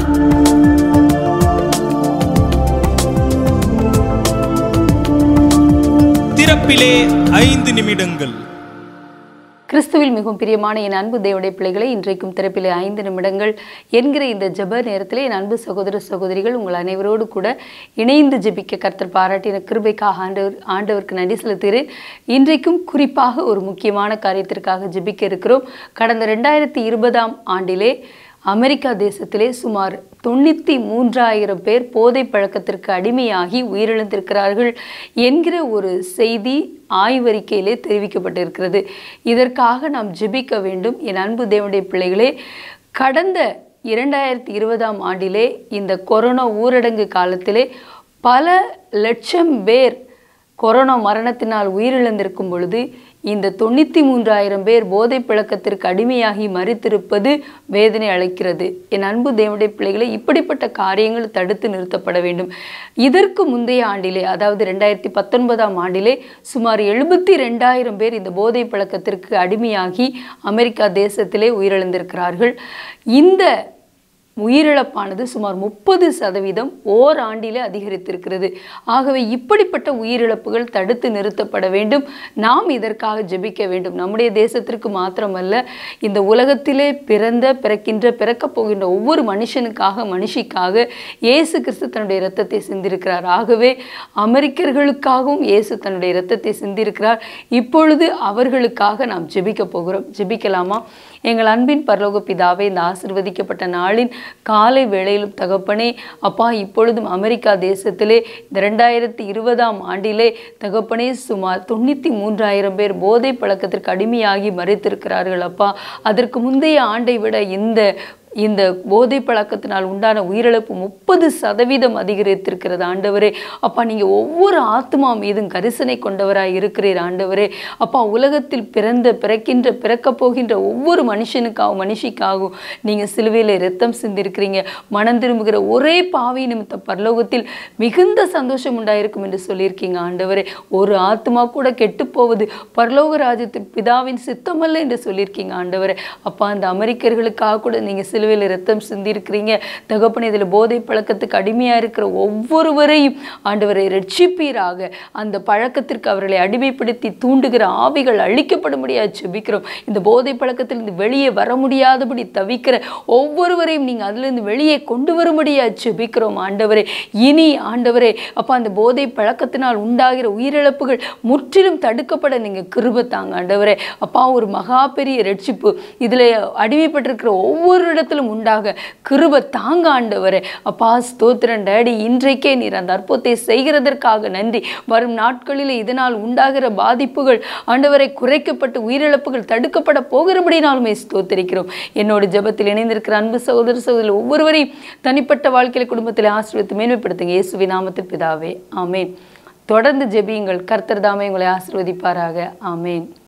திறப்பிலே ஐந்து நிமிடங்கள் கிறிஸ்துவில் மிகவும் பிரியமான என் அன்பு தேவடைய பிள்ளைகளை இன்றைக்கும் திறப்பிலே ஐந்து நிமிடங்கள் என்கிற இந்த ஜெப நேரத்திலே என் அன்பு சகோதர சகோதரிகள் உங்கள் அனைவரோடு கூட இணைந்து ஜெபிக்க கர்த்தர் பாராட்டின கிருபைக்காக ஆண்டவர் ஆண்டவருக்கு நன்றி செலுத்துகிறேன் இன்றைக்கும் குறிப்பாக ஒரு முக்கியமான காரியத்திற்காக ஜெபிக்க இருக்கிறோம் கடந்த ரெண்டாயிரத்தி இருபதாம் ஆண்டிலே அமெரிக்கா தேசத்திலே சுமார் தொண்ணூற்றி மூன்றாயிரம் பேர் போதை பழக்கத்திற்கு அடிமையாகி உயிரிழந்திருக்கிறார்கள் என்கிற ஒரு செய்தி ஆய்வறிக்கையிலே தெரிவிக்கப்பட்டிருக்கிறது இதற்காக நாம் ஜெபிக்க வேண்டும் என் அன்பு தேவனுடைய பிள்ளைகளே கடந்த இரண்டாயிரத்தி இருபதாம் ஆண்டிலே இந்த கொரோனா ஊரடங்கு காலத்திலே பல லட்சம் பேர் கொரோனா மரணத்தினால் உயிரிழந்திருக்கும் பொழுது இந்த தொண்ணூற்றி மூன்றாயிரம் பேர் போதை பழக்கத்திற்கு அடிமையாகி மறித்திருப்பது வேதனை அளிக்கிறது என் அன்பு தேவனுடைய பிள்ளைகளை இப்படிப்பட்ட காரியங்கள் தடுத்து நிறுத்தப்பட வேண்டும் இதற்கு முந்தைய ஆண்டிலே அதாவது ரெண்டாயிரத்தி பத்தொன்பதாம் ஆண்டிலே சுமார் எழுபத்தி ரெண்டாயிரம் பேர் இந்த போதை பழக்கத்திற்கு அடிமையாகி அமெரிக்கா தேசத்திலே உயிரிழந்திருக்கிறார்கள் இந்த உயிரிழப்பானது சுமார் முப்பது சதவீதம் ஓராண்டிலே அதிகரித்திருக்கிறது ஆகவே இப்படிப்பட்ட உயிரிழப்புகள் தடுத்து நிறுத்தப்பட வேண்டும் நாம் இதற்காக ஜெபிக்க வேண்டும் நம்முடைய தேசத்திற்கு மாத்திரமல்ல இந்த உலகத்திலே பிறந்த பிறக்கின்ற பிறக்கப் போகின்ற ஒவ்வொரு மனுஷனுக்காக மனுஷிக்காக இயேசு கிறிஸ்து தன்னுடைய இரத்தத்தை சிந்திருக்கிறார் ஆகவே அமெரிக்கர்களுக்காகவும் இயேசு தன்னுடைய இரத்தத்தை சிந்திருக்கிறார் இப்பொழுது அவர்களுக்காக நாம் ஜெபிக்க போகிறோம் ஜெபிக்கலாமா எங்கள் அன்பின் பரலோக பிதாவே இந்த ஆசிர்வதிக்கப்பட்ட நாளின் காலை வேளையிலும் தகப்பனே அப்பா இப்பொழுதும் அமெரிக்கா தேசத்திலே இந்த ரெண்டாயிரத்தி இருபதாம் ஆண்டிலே தகப்பனே சுமார் தொண்ணூற்றி மூன்றாயிரம் பேர் போதை பழக்கத்திற்கு அடிமையாகி மறித்திருக்கிறார்கள் அப்பா அதற்கு முந்தைய ஆண்டை விட இந்த இந்த போதை பழக்கத்தினால் உண்டான உயிரிழப்பு முப்பது சதவீதம் அதிகரித்திருக்கிறது ஆண்டவரே அப்பா நீங்கள் ஒவ்வொரு ஆத்மா மீதும் கரிசனை கொண்டவராய் இருக்கிறீர் ஆண்டவரே அப்பா உலகத்தில் பிறந்த பிறக்கின்ற பிறக்கப் போகின்ற ஒவ்வொரு மனுஷனுக்காகவும் மனுஷிக்காகவும் நீங்கள் சிலுவையில் ரத்தம் சிந்திருக்கிறீங்க மனம் திரும்புகிற ஒரே பாவி நிமித்த பரலோகத்தில் மிகுந்த சந்தோஷம் உண்டாயிருக்கும் என்று சொல்லியிருக்கீங்க ஆண்டவரே ஒரு ஆத்மா கூட கெட்டுப்போவது பரலோக ராஜ்யத்தின் பிதாவின் சித்தமல்ல என்று சொல்லியிருக்கீங்க ஆண்டவரே அப்பா அந்த அமெரிக்கர்களுக்காக கூட நீங்கள் சிலுவையில் ரத்தம் சிந்திருக்கிறீங்க தகப்பனை இதில் போதை பழக்கத்துக்கு அடிமையாக இருக்கிற ஒவ்வொருவரையும் ஆண்டவரை ரட்சிப்பீராக அந்த பழக்கத்திற்கு அவர்களை அடிமைப்படுத்தி தூண்டுகிற ஆவிகள் அழிக்கப்படும்படியாக ஜெபிக்கிறோம் இந்த போதை பழக்கத்திலிருந்து வெளியே வர முடியாதபடி தவிக்கிற ஒவ்வொருவரையும் நீங்கள் அதிலிருந்து வெளியே கொண்டு வரும்படியாக ஜெபிக்கிறோம் ஆண்டவரே இனி ஆண்டவரே அப்பா அந்த போதை பழக்கத்தினால் உண்டாகிற உயிரிழப்புகள் முற்றிலும் தடுக்கப்பட நீங்கள் கிருப தாங்க ஆண்டவரே அப்பா ஒரு மகா பெரிய ரட்சிப்பு இதில் அடிமைப்பட்டிருக்கிற ஒவ்வொரு இடத்திலும் உண்டாக கிருப தாங்க ஆண்டவரே அப்பா ஸ்தோத்திரன் டேடி இன்றைக்கே நீர் அந்த அற்புதத்தை செய்கிறதற்காக நன்றி வரும் நாட்களில் இதனால் உண்டாகிற பாதிப்புகள் ஆண்டவரை குறைக்கப்பட்டு உயிரிழப்புகள் தடுக்கப்பட போகிறபடினாலுமே ஸ்தோத்திரிக்கிறோம் என்னோட ஜெபத்தில் இணைந்திருக்கிற அன்பு சகோதர சகோதரி ஒவ்வொருவரையும் தனிப்பட்ட வாழ்க்கையில குடும்பத்தில் ஆசீர்வதித்து மேன்மைப்படுத்துங்க இயேசுவின் நாமத்தில் பிதாவே ஆமேன் தொடர்ந்து ஜெபியுங்கள் கர்த்தர் தாமே உங்களை ஆசீர்வதிப்பாராக ஆமேன்